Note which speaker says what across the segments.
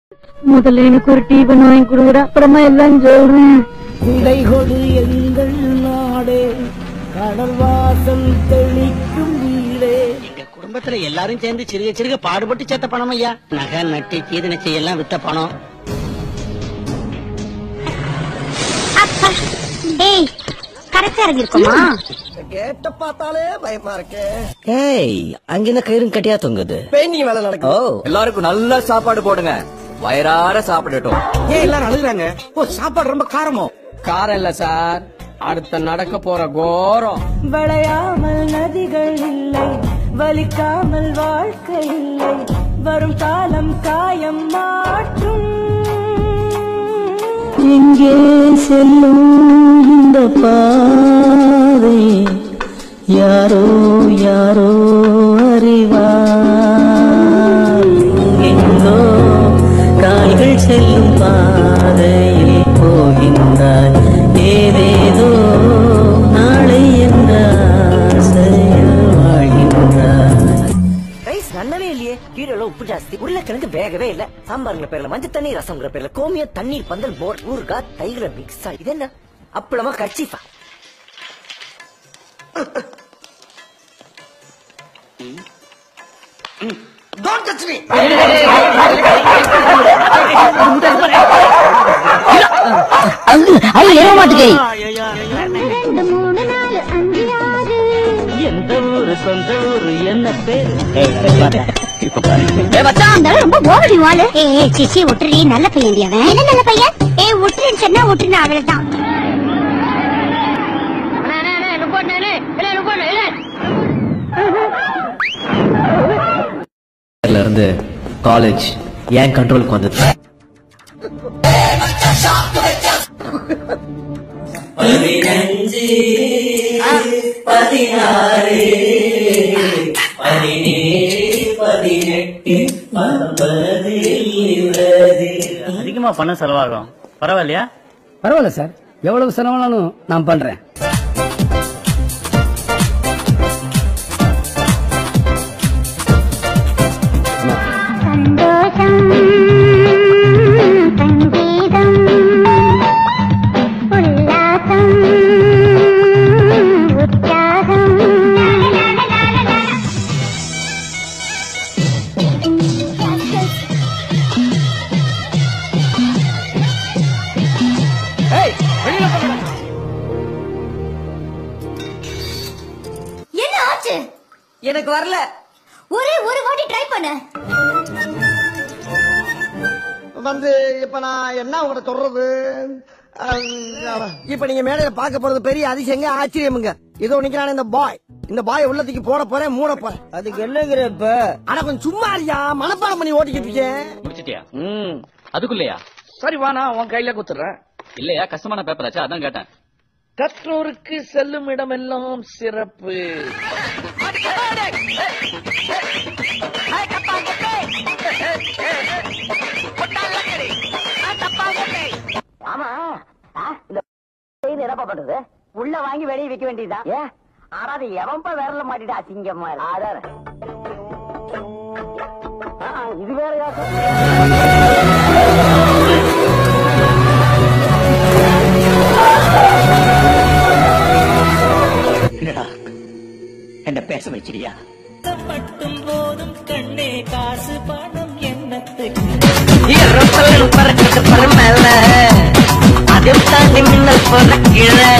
Speaker 1: முதல்ல எனக்கு ஒரு டீ பண்ண வாங்கி கொடுங்கடா அப்புறமா எல்லாம் சொல்றேன்
Speaker 2: விடைகொடு எங்கள் நாடே கடல் வாசல் தெளிக்கும் வீடே
Speaker 3: எங்க குடும்பத்துல எல்லாரும் சேர்ந்து சிறுக சிறுக பாடுபட்டு சேர்த்த பணம் ஐயா நகை நட்டு கீது நச்சை எல்லாம் வித்த பணம்
Speaker 4: டேய் கரெக்டா இறங்கிருக்குமா
Speaker 2: கேட்ட பார்த்தாலே பயமா இருக்கே
Speaker 5: ஏய் அங்க என்ன கயிறும் கட்டியா தொங்குது
Speaker 2: பெயிண்டிங் வேலை
Speaker 5: ஓ
Speaker 2: நடக்கும்
Speaker 6: எல்லாருக்கும் நல்ல சாப்பாடு போடுங்க வயிறார சாப்பிடட்டும்
Speaker 2: ஏன் எல்லாரும் அழுகுறாங்க ஓ சாப்பாடு ரொம்ப காரமோ
Speaker 6: காரம் இல்ல சார் அடுத்த நடக்க போற கோரம்
Speaker 7: வளையாமல் நதிகள் இல்லை வலிக்காமல் வாழ்க்கை இல்லை வரும் காலம் காயம் மாற்றும்
Speaker 2: எங்கே செல்லும் இந்த பாதை யாரோ யாரோ அறிவார் எங்கோ கால்கள் செல்லும் பாதையில் போகின்றாய் ஏதேதோ நாளை என்ற ஆசையில் வாழ்கின்றாய்
Speaker 5: ரைஸ் நன்னவே இல்லையே கீரைல உப்பு ஜாஸ்தி உருளைக்கிழங்கு வேகவே இல்ல சாம்பார்ங்கிற பேர்ல மஞ்சள் தண்ணி ரசம்ங்கிற பேர்ல கோமிய தண்ணீர் பந்தல் போர் ஊறுகாய் தயிர மிக்ஸ் ஆகி இது என்ன அப்பளமா கர்ச்சீஃபா
Speaker 1: அது ஏற மாட்டேங்க
Speaker 4: ரெண்டு மூணு நாலு அஞ்சு ஆறு
Speaker 3: எந்த ஊரு சொந்த ஊரு என்ன பேரு
Speaker 4: அந்த ரொம்ப ஓவடி வாழு ஏய் சிச்சி விட்டுறி நல்ல பையன் அவன் என்ன நல்ல பையன் ஏய் விட்டுருன்னு சொன்னா விட்டுருன்னு அவ்வளவுதான்
Speaker 5: இருந்து காலேஜ் ஏன் கண்ட்ரோலுக்கு வந்தது
Speaker 3: அதிகமா பணம் செலவாகும் பரவாயில்லையா
Speaker 8: பரவாயில்ல சார் எவ்வளவு செலவானாலும் நான் பண்றேன்
Speaker 4: சந்தோஷம் சங்கீதம் உல்லாசம் உற்சாகம் என்ன ஆச்சு
Speaker 5: எனக்கு வரல
Speaker 4: ஒரே ஒரு வாட்டி ட்ரை பண்ண
Speaker 2: வந்து இப்ப நான் என்ன உங்களை சொல்றது அஹ், இப்ப நீங்க மேடையில பார்க்க போறது பெரிய அதிசயங்க ஆச்சரியமுங்க இதோ நிக்கிறான இந்த பாய் இந்த பாய் உள்ளத்துக்கு போட போறேன் மூட போறேன் அதுக்கு என்னங்கிற இப்ப ஆனா கொஞ்சம் சும்மா இருக்கியா மனப்பாடம் பண்ணி ஓட்டிக்கிட்டு இருக்கேன்
Speaker 6: முடிச்சிட்டியா ம் அதுக்குள்ளயா சரி வா நான் உன் கையில குத்துறேன் இல்லையா கஷ்டமான பேப்பர் ஆச்சா அதான் கேட்டேன் கற்றோருக்கு செல்லும் இடமெல்லாம் சிறப்பு
Speaker 5: ஆமா ஆ, இந்த செய்து என்னப்பா பண்றது உள்ள வாங்கி வெளியே விக்க வேண்டியதுதான் ஏன் ஆறாவது எவன்பா விரல மாட்டிட்டு அசிங்கமா இருக்கு. அதானே. ஆ, இது வேற யாரும்
Speaker 3: என்னடா என்ன பேச வச்சிரியா
Speaker 5: அதில் தாண்டி மின்னல் போல கீழே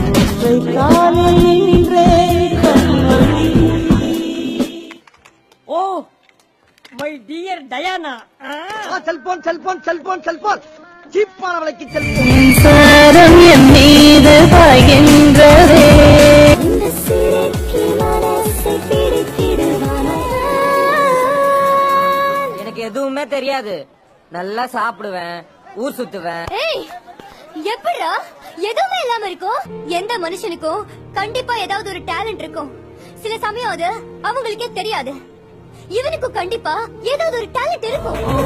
Speaker 2: oh my dear Diana cellphone cellphone cellphone cellphone சீப்பான விலைக்கு செல்போன்
Speaker 1: சாரம் என் மீது பாய்கின்றதே
Speaker 4: இந்த சிறைக்கு மனசை பிடித்திடுவானா
Speaker 5: எனக்கு எதுவுமே தெரியாது நல்லா சாப்பிடுவேன் ஊர் சுத்துவேன்
Speaker 4: ஏய் எப்படா எதுவுமே இல்லாம இருக்கும் எந்த மனுஷனுக்கும் கண்டிப்பா ஏதாவது ஒரு டேலண்ட் இருக்கும் சில சமயம் அது அவங்களுக்கே தெரியாது இவனுக்கும் கண்டிப்பா ஏதாவது ஒரு டேலண்ட் இருக்கும்